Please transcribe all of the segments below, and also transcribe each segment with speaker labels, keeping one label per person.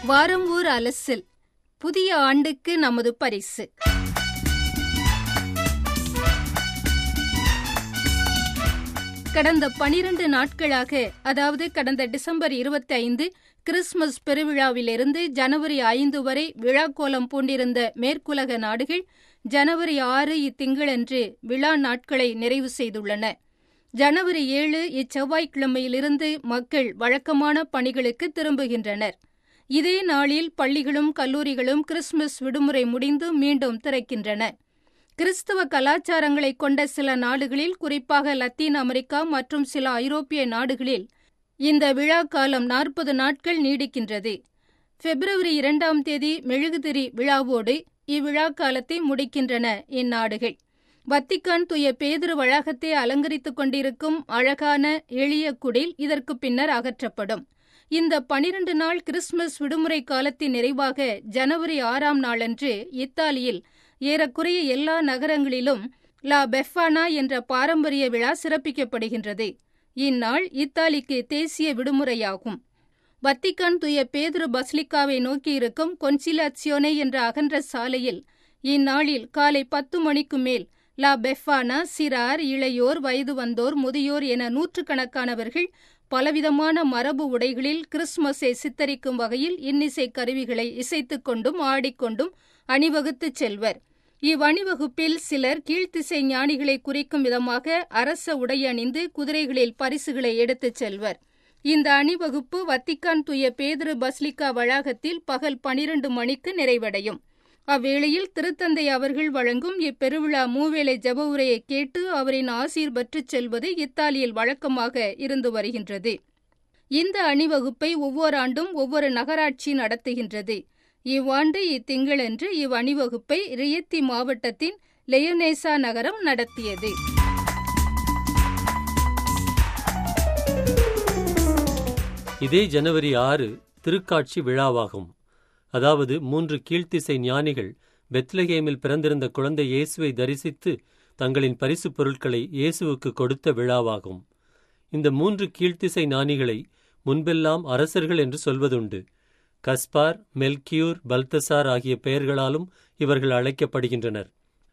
Speaker 1: வாரம் ஊர் அலசில் புதிய ஆண்டுக்கு நமது பரிசு கடந்த பனிரண்டு நாட்களாக அதாவது கடந்த டிசம்பர் இருபத்தி ஐந்து கிறிஸ்துமஸ் பெருவிழாவிலிருந்து ஜனவரி ஐந்து வரை விழாக்கோலம் பூண்டிருந்த மேற்குலக நாடுகள் ஜனவரி ஆறு இத்திங்களன்று விழா நாட்களை நிறைவு செய்துள்ளன ஜனவரி ஏழு இச்செவ்வாய்க்கிழமையிலிருந்து மக்கள் வழக்கமான பணிகளுக்கு திரும்புகின்றனர் இதே நாளில் பள்ளிகளும் கல்லூரிகளும் கிறிஸ்துமஸ் விடுமுறை முடிந்து மீண்டும் திறக்கின்றன கிறிஸ்தவ கலாச்சாரங்களை கொண்ட சில நாடுகளில் குறிப்பாக லத்தீன் அமெரிக்கா மற்றும் சில ஐரோப்பிய நாடுகளில் இந்த விழா காலம் நாற்பது நாட்கள் நீடிக்கின்றது பிப்ரவரி இரண்டாம் தேதி மெழுகுதிரி விழாவோடு இவ்விழா காலத்தை முடிக்கின்றன இந்நாடுகள் வத்திக்கான் துய பேதுரு வளாகத்தை அலங்கரித்துக் கொண்டிருக்கும் அழகான எளிய குடில் இதற்கு பின்னர் அகற்றப்படும் இந்த பனிரண்டு நாள் கிறிஸ்துமஸ் விடுமுறை காலத்தின் நிறைவாக ஜனவரி ஆறாம் நாளன்று இத்தாலியில் ஏறக்குறைய எல்லா நகரங்களிலும் லா பெஃபானா என்ற பாரம்பரிய விழா சிறப்பிக்கப்படுகின்றது இந்நாள் இத்தாலிக்கு தேசிய விடுமுறையாகும் வத்திக்கான் துய பேதுரு பஸ்லிக்காவை நோக்கியிருக்கும் கொன்சிலாச்சியோனே என்ற அகன்ற சாலையில் இந்நாளில் காலை பத்து மணிக்கு மேல் லா பெஃபானா சிறார் இளையோர் வயது வந்தோர் முதியோர் என நூற்றுக்கணக்கானவர்கள் பலவிதமான மரபு உடைகளில் கிறிஸ்துமஸை சித்தரிக்கும் வகையில் இன்னிசை கருவிகளை இசைத்துக் கொண்டும் ஆடிக்கொண்டும் அணிவகுத்துச் செல்வர் இவ்வணிவகுப்பில் சிலர் கீழ்த்திசை ஞானிகளை குறிக்கும் விதமாக அரச உடை அணிந்து குதிரைகளில் பரிசுகளை எடுத்துச் செல்வர் இந்த அணிவகுப்பு வத்திக்கான் துய பேதுரு பஸ்லிக்கா வளாகத்தில் பகல் பனிரண்டு மணிக்கு நிறைவடையும் அவ்வேளையில் திருத்தந்தை அவர்கள் வழங்கும் இப்பெருவிழா மூவேளை ஜப உரையை கேட்டு அவரின் ஆசீர் பெற்றுச் செல்வது இத்தாலியில் வழக்கமாக இருந்து வருகின்றது இந்த அணிவகுப்பை ஒவ்வொரு ஆண்டும் ஒவ்வொரு நகராட்சி நடத்துகின்றது இவ்வாண்டு இத்திங்களன்று இவ் அணிவகுப்பை ரியத்தி மாவட்டத்தின் லெயோனேசா நகரம் நடத்தியது
Speaker 2: இதே ஜனவரி ஆறு திருக்காட்சி விழாவாகும் அதாவது மூன்று கீழ்த்திசை ஞானிகள் பெத்லகேமில் பிறந்திருந்த குழந்தை இயேசுவை தரிசித்து தங்களின் பரிசுப் பொருட்களை இயேசுவுக்கு கொடுத்த விழாவாகும் இந்த மூன்று கீழ்த்திசை ஞானிகளை முன்பெல்லாம் அரசர்கள் என்று சொல்வதுண்டு கஸ்பார் மெல்கியூர் பல்தசார் ஆகிய பெயர்களாலும் இவர்கள் அழைக்கப்படுகின்றனர்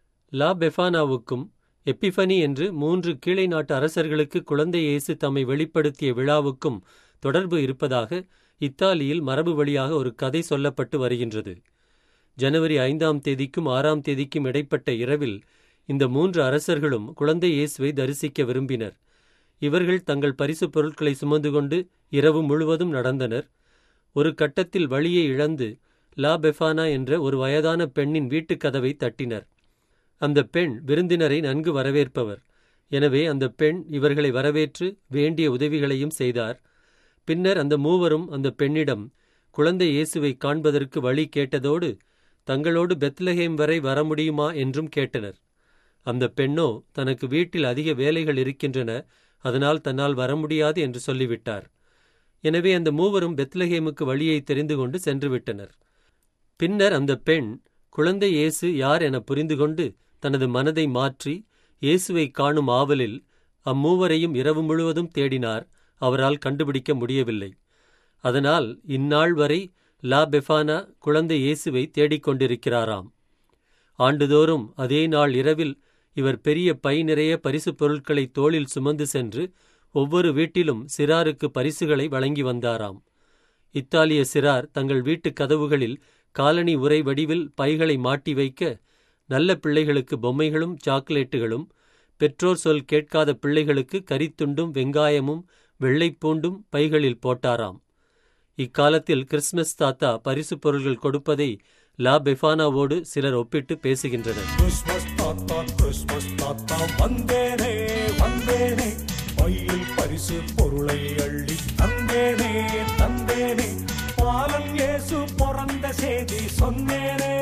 Speaker 2: லா பெஃபானாவுக்கும் எப்பிஃபனி என்று மூன்று கீழை நாட்டு அரசர்களுக்கு குழந்தை இயேசு தம்மை வெளிப்படுத்திய விழாவுக்கும் தொடர்பு இருப்பதாக இத்தாலியில் மரபு வழியாக ஒரு கதை சொல்லப்பட்டு வருகின்றது ஜனவரி ஐந்தாம் தேதிக்கும் ஆறாம் தேதிக்கும் இடைப்பட்ட இரவில் இந்த மூன்று அரசர்களும் குழந்தை இயேசுவை தரிசிக்க விரும்பினர் இவர்கள் தங்கள் பரிசுப் பொருட்களை சுமந்து கொண்டு இரவு முழுவதும் நடந்தனர் ஒரு கட்டத்தில் வழியை இழந்து லா பெஃபானா என்ற ஒரு வயதான பெண்ணின் வீட்டுக் கதவை தட்டினர் அந்த பெண் விருந்தினரை நன்கு வரவேற்பவர் எனவே அந்த பெண் இவர்களை வரவேற்று வேண்டிய உதவிகளையும் செய்தார் பின்னர் அந்த மூவரும் அந்த பெண்ணிடம் குழந்தை இயேசுவை காண்பதற்கு வழி கேட்டதோடு தங்களோடு பெத்லஹேம் வரை வர முடியுமா என்றும் கேட்டனர் அந்த பெண்ணோ தனக்கு வீட்டில் அதிக வேலைகள் இருக்கின்றன அதனால் தன்னால் வர முடியாது என்று சொல்லிவிட்டார் எனவே அந்த மூவரும் பெத்லஹேமுக்கு வழியை தெரிந்து கொண்டு சென்று விட்டனர் பின்னர் அந்த பெண் குழந்தை இயேசு யார் என புரிந்து கொண்டு தனது மனதை மாற்றி இயேசுவை காணும் ஆவலில் அம்மூவரையும் இரவு முழுவதும் தேடினார் அவரால் கண்டுபிடிக்க முடியவில்லை அதனால் இந்நாள் வரை லா பெஃபானா குழந்தை இயேசுவை தேடிக்கொண்டிருக்கிறாராம் ஆண்டுதோறும் அதே நாள் இரவில் இவர் பெரிய பை நிறைய பரிசுப் பொருட்களை தோளில் சுமந்து சென்று ஒவ்வொரு வீட்டிலும் சிறாருக்கு பரிசுகளை வழங்கி வந்தாராம் இத்தாலிய சிறார் தங்கள் வீட்டுக் கதவுகளில் காலனி உரை வடிவில் பைகளை மாட்டி வைக்க நல்ல பிள்ளைகளுக்கு பொம்மைகளும் சாக்லேட்டுகளும் பெற்றோர் சொல் கேட்காத பிள்ளைகளுக்கு கரித்துண்டும் வெங்காயமும் வெள்ளைப்பூண்டும் பைகளில் போட்டாராம் இக்காலத்தில் கிறிஸ்துமஸ் தாத்தா பரிசுப் பொருள்கள் கொடுப்பதை லா பெஃபானாவோடு சிலர் ஒப்பிட்டு பேசுகின்றனர்
Speaker 3: கிறிஸ்மஸ் தாத்தா கிறிஸ்மஸ் தாத்தா வந்தேனே வந்தேனே பையில் பரிசு பொருளை அள்ளி தந்தேனே தந்தேனே பாலன் இயேசு பிறந்த செய்தி சொன்னேனே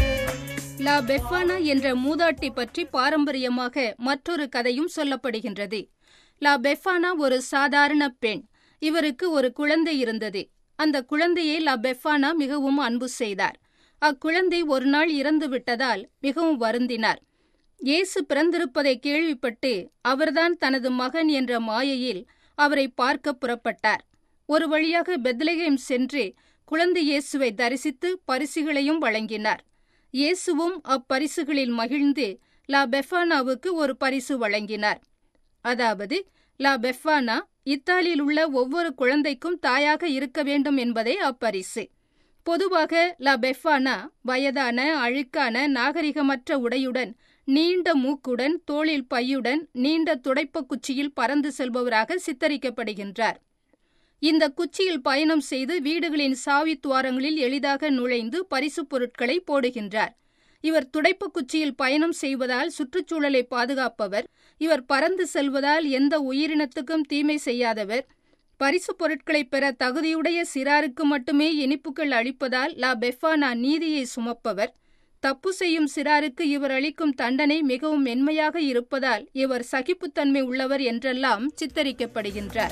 Speaker 1: லா பெஃபானா என்ற மூதாட்டி பற்றி பாரம்பரியமாக மற்றொரு கதையும் சொல்லப்படுகின்றது லா பெஃபானா ஒரு சாதாரண பெண் இவருக்கு ஒரு குழந்தை இருந்தது அந்த குழந்தையை லா பெஃபானா மிகவும் அன்பு செய்தார் அக்குழந்தை ஒரு நாள் இறந்து விட்டதால் மிகவும் வருந்தினார் இயேசு பிறந்திருப்பதை கேள்விப்பட்டு அவர்தான் தனது மகன் என்ற மாயையில் அவரை பார்க்க புறப்பட்டார் ஒரு வழியாக பெத்லகேம் சென்று குழந்தை இயேசுவை தரிசித்து பரிசுகளையும் வழங்கினார் இயேசுவும் அப்பரிசுகளில் மகிழ்ந்து லா பெஃபானாவுக்கு ஒரு பரிசு வழங்கினார் அதாவது லா பெஃபானா இத்தாலியில் உள்ள ஒவ்வொரு குழந்தைக்கும் தாயாக இருக்க வேண்டும் என்பதே அப்பரிசு பொதுவாக லா பெஃபானா வயதான அழுக்கான நாகரிகமற்ற உடையுடன் நீண்ட மூக்குடன் தோளில் பையுடன் நீண்ட துடைப்ப குச்சியில் பறந்து செல்பவராக சித்தரிக்கப்படுகின்றார் இந்த குச்சியில் பயணம் செய்து வீடுகளின் சாவி துவாரங்களில் எளிதாக நுழைந்து பரிசுப் பொருட்களை போடுகின்றார் இவர் துடைப்பு குச்சியில் பயணம் செய்வதால் சுற்றுச்சூழலை பாதுகாப்பவர் இவர் பறந்து செல்வதால் எந்த உயிரினத்துக்கும் தீமை செய்யாதவர் பரிசு பொருட்களை பெற தகுதியுடைய சிறாருக்கு மட்டுமே இனிப்புகள் அளிப்பதால் லா பெஃபானா நீதியை சுமப்பவர் தப்பு செய்யும் சிறாருக்கு இவர் அளிக்கும் தண்டனை மிகவும் மென்மையாக இருப்பதால் இவர் சகிப்புத்தன்மை உள்ளவர் என்றெல்லாம் சித்தரிக்கப்படுகின்றார்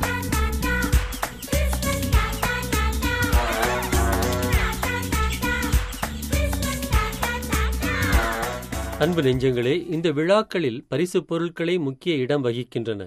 Speaker 2: அன்பு நெஞ்சங்களே இந்த விழாக்களில் பரிசுப் பொருட்களே முக்கிய இடம் வகிக்கின்றன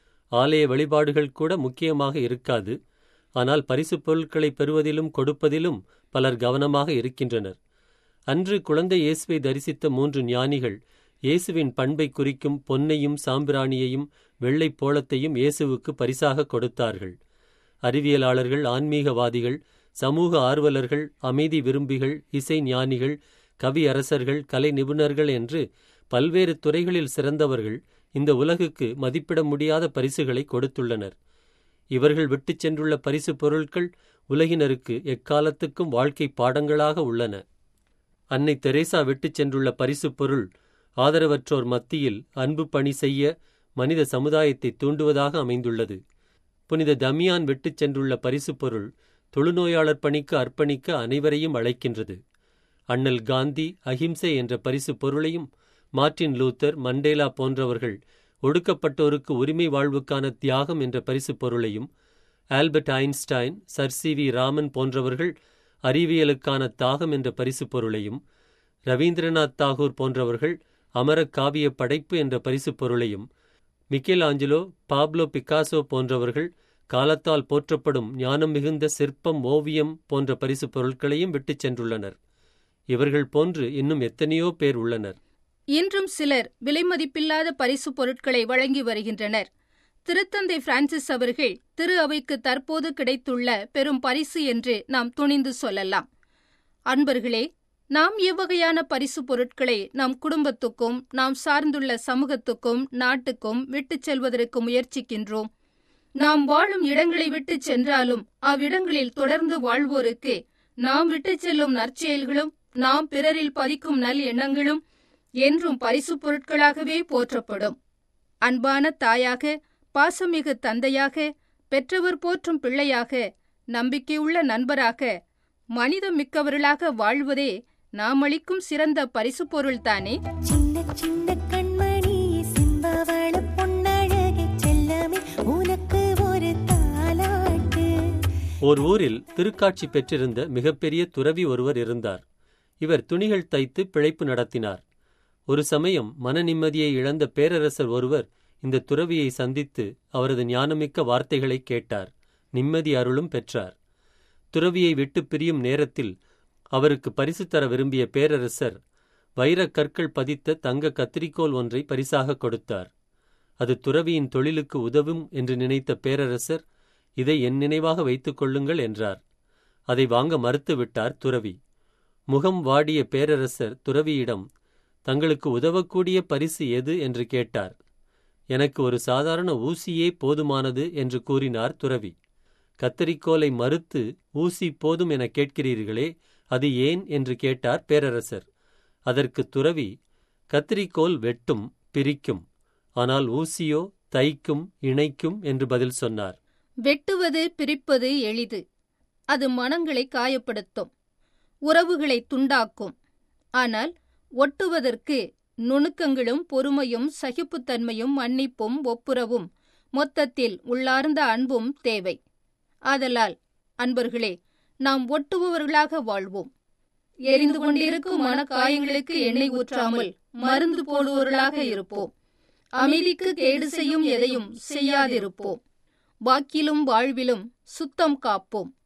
Speaker 2: ஆலய வழிபாடுகள் கூட முக்கியமாக இருக்காது ஆனால் பரிசுப் பொருட்களை பெறுவதிலும் கொடுப்பதிலும் பலர் கவனமாக இருக்கின்றனர் அன்று குழந்தை இயேசுவை தரிசித்த மூன்று ஞானிகள் இயேசுவின் பண்பை குறிக்கும் பொன்னையும் சாம்பிராணியையும் வெள்ளைப் போளத்தையும் இயேசுவுக்கு பரிசாக கொடுத்தார்கள் அறிவியலாளர்கள் ஆன்மீகவாதிகள் சமூக ஆர்வலர்கள் அமைதி விரும்பிகள் இசை ஞானிகள் கவியரசர்கள் கலை நிபுணர்கள் என்று பல்வேறு துறைகளில் சிறந்தவர்கள் இந்த உலகுக்கு மதிப்பிட முடியாத பரிசுகளை கொடுத்துள்ளனர் இவர்கள் விட்டுச் சென்றுள்ள பரிசு பொருட்கள் உலகினருக்கு எக்காலத்துக்கும் வாழ்க்கை பாடங்களாக உள்ளன அன்னை தெரேசா விட்டுச் சென்றுள்ள பரிசுப் பொருள் ஆதரவற்றோர் மத்தியில் அன்பு பணி செய்ய மனித சமுதாயத்தை தூண்டுவதாக அமைந்துள்ளது புனித தமியான் விட்டுச் சென்றுள்ள பரிசுப் பொருள் தொழுநோயாளர் பணிக்கு அர்ப்பணிக்க அனைவரையும் அழைக்கின்றது அண்ணல் காந்தி அஹிம்சை என்ற பரிசு பொருளையும் மார்ட்டின் லூத்தர் மண்டேலா போன்றவர்கள் ஒடுக்கப்பட்டோருக்கு உரிமை வாழ்வுக்கான தியாகம் என்ற பரிசு பொருளையும் Albert Einstein Sir C V Raman போன்றவர்கள் அறிவியலுக்கான தாகம் என்ற பரிசு பொருளையும் ரவீந்திரநாத் தாகூர் போன்றவர்கள் அமர காவிய படைப்பு என்ற பரிசு பொருளையும் மிக்கேல் ஆஞ்சலோ பாப்லோ பிக்காசோ போன்றவர்கள் காலத்தால் போற்றப்படும் ஞானம் மிகுந்த சிற்பம் ஓவியம் போன்ற பரிசு பொருட்களையும் விட்டுச் சென்றுள்ளனர் இவர்கள் போன்று இன்னும் எத்தனையோ பேர் உள்ளனர்
Speaker 1: இன்றும் சிலர் விலைமதிப்பில்லாத பரிசு பொருட்களை வழங்கி வருகின்றனர் திருத்தந்தை பிரான்சிஸ் அவர்கள் திரு அவைக்கு தற்போது கிடைத்துள்ள பெரும் பரிசு என்று நாம் துணிந்து சொல்லலாம் அன்பர்களே நாம் எவ்வகையான பரிசு பொருட்களை நம் குடும்பத்துக்கும் நாம் சார்ந்துள்ள சமூகத்துக்கும் நாட்டுக்கும் விட்டுச் செல்வதற்கு முயற்சிக்கின்றோம் நாம் வாழும் இடங்களை விட்டுச் சென்றாலும் அவ்விடங்களில் தொடர்ந்து வாழ்வோருக்கு நாம் விட்டுச் செல்லும் நற்செயல்களும் நாம் பிறரில் பதிக்கும் நல் எண்ணங்களும் என்றும் பரிசு பொருட்களாகவே போற்றப்படும் அன்பான தாயாக பாசமிகு தந்தையாக பெற்றவர் போற்றும் பிள்ளையாக நம்பிக்கையுள்ள நண்பராக மனிதம் மிக்கவர்களாக வாழ்வதே நாம் அளிக்கும் சிறந்த பரிசு பொருள்தானே
Speaker 4: சின்ன சின்ன கண்மணி சிம்பவள பொன்னழகை செல்லமே உனக்கு ஒரு தாலாட்டு
Speaker 2: ஓர் ஊரில் திருக்காட்சி பெற்றிருந்த மிகப்பெரிய துறவி ஒருவர் இருந்தார் இவர் துணிகள் தைத்து பிழைப்பு நடத்தினார் ஒரு சமயம் மன நிம்மதியை இழந்த பேரரசர் ஒருவர் இந்த துறவியை சந்தித்து அவரது ஞானமிக்க வார்த்தைகளை கேட்டார் நிம்மதி அருளும் பெற்றார் துறவியை விட்டு பிரியும் நேரத்தில் அவருக்கு பரிசு தர விரும்பிய பேரரசர் வைரக் கற்கள் பதித்த தங்க கத்திரிக்கோல் ஒன்றை பரிசாக கொடுத்தார் அது துறவியின் தொழிலுக்கு உதவும் என்று நினைத்த பேரரசர் இதை என் நினைவாக வைத்துக் கொள்ளுங்கள் என்றார் அதை வாங்க மறுத்துவிட்டார் துறவி முகம் வாடிய பேரரசர் துறவியிடம் தங்களுக்கு உதவக்கூடிய பரிசு எது என்று கேட்டார் எனக்கு ஒரு சாதாரண ஊசியே போதுமானது என்று கூறினார் துறவி கத்தரிக்கோலை மறுத்து ஊசி போதும் என கேட்கிறீர்களே அது ஏன் என்று கேட்டார் பேரரசர் அதற்கு துறவி கத்திரிக்கோல் வெட்டும் பிரிக்கும் ஆனால் ஊசியோ தைக்கும் இணைக்கும் என்று பதில் சொன்னார்
Speaker 1: வெட்டுவது பிரிப்பது எளிது அது மனங்களை காயப்படுத்தும் உறவுகளை துண்டாக்கும் ஆனால் ஒட்டுவதற்கு நுணுக்கங்களும் பொறுமையும் சகிப்புத்தன்மையும் மன்னிப்பும் ஒப்புரவும் மொத்தத்தில் உள்ளார்ந்த அன்பும் தேவை ஆதலால் அன்பர்களே நாம் ஒட்டுபவர்களாக வாழ்வோம் எரிந்து கொண்டிருக்கும் மனக்காயங்களுக்கு எண்ணெய் ஊற்றாமல் மருந்து போடுபவர்களாக இருப்போம் அமைதிக்கு கேடு செய்யும் எதையும் செய்யாதிருப்போம் வாக்கிலும் வாழ்விலும் சுத்தம் காப்போம்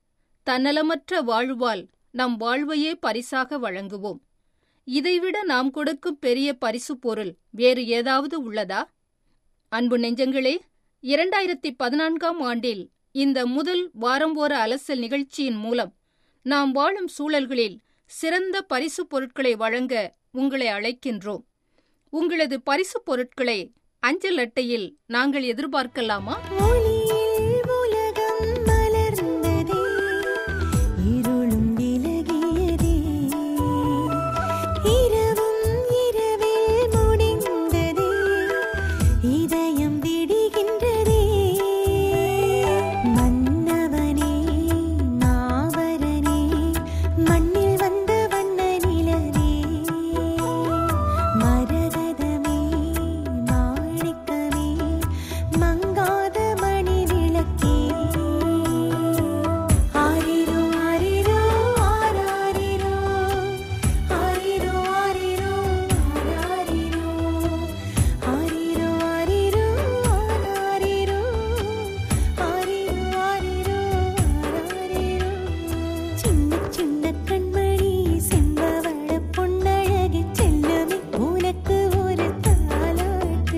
Speaker 1: தன்னலமற்ற வாழ்வால் நம் வாழ்வையே பரிசாக வழங்குவோம் இதைவிட நாம் கொடுக்கும் பெரிய பரிசு பொருள் வேறு ஏதாவது உள்ளதா அன்பு நெஞ்சங்களே இரண்டாயிரத்தி பதினான்காம் ஆண்டில் இந்த முதல் வாரம் ஓர அலசல் நிகழ்ச்சியின் மூலம் நாம் வாழும் சூழல்களில் சிறந்த பரிசு பொருட்களை வழங்க உங்களை அழைக்கின்றோம் உங்களது பரிசு பொருட்களை அஞ்சல் அட்டையில் நாங்கள் எதிர்பார்க்கலாமா
Speaker 4: ஒளியில் உலகம் மலர்ந்ததே இருளும் விலகியதே இரவும் இரவில் முடிந்ததே இதயம் விடுகின்றதே மன்னவனே மாவரனே மண்ணில் வந்த வண்ண நிலவே மரகதமே மாணிக்கமே மங்காத மணி விளக்கே ஆரிரோ ஆரிரோ ஆராரிரோ ஆரிரோ ஆரிரோ ஆராரிரோ ஆரிரோ ஆரிரோ ஆராரிரோ ஆரிரோ ஆரிரோ ஆராரிரோ சின்ன சின்ன கண்மணி செம்பவள பொன்னழகு செல்லமே உனக்கு ஒரு தாலாட்டு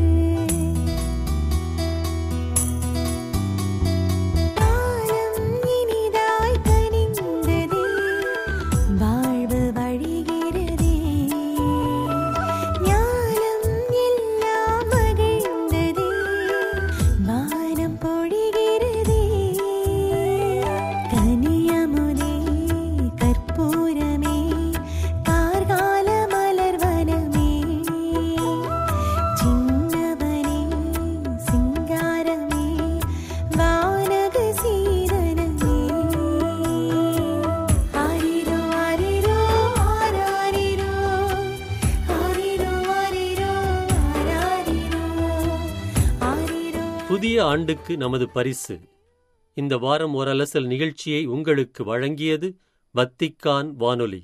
Speaker 4: காலம் இனிதாய் கனிந்ததே வாழ்வு வழிகிறதே ஞானம் எல்லாம் மகிழ்ந்ததே வானம் பொழிகிறதே கனியமுதே கற்பூரமே கார்கால மலர்வனமே சின்னவனே சிங்காரமே வானக சீதனமே ஆரிரோ ஆரிரோ ஆராரிரோ ஆரிரோ ஆரிரோ ஆராரிரோ ஆரிரோ
Speaker 2: புதிய ஆண்டுக்கு நமது பரிசு இந்த வாரம் ஓர் அலசல் நிகழ்ச்சியை உங்களுக்கு வழங்கியது வத்திக்கான் வானொலி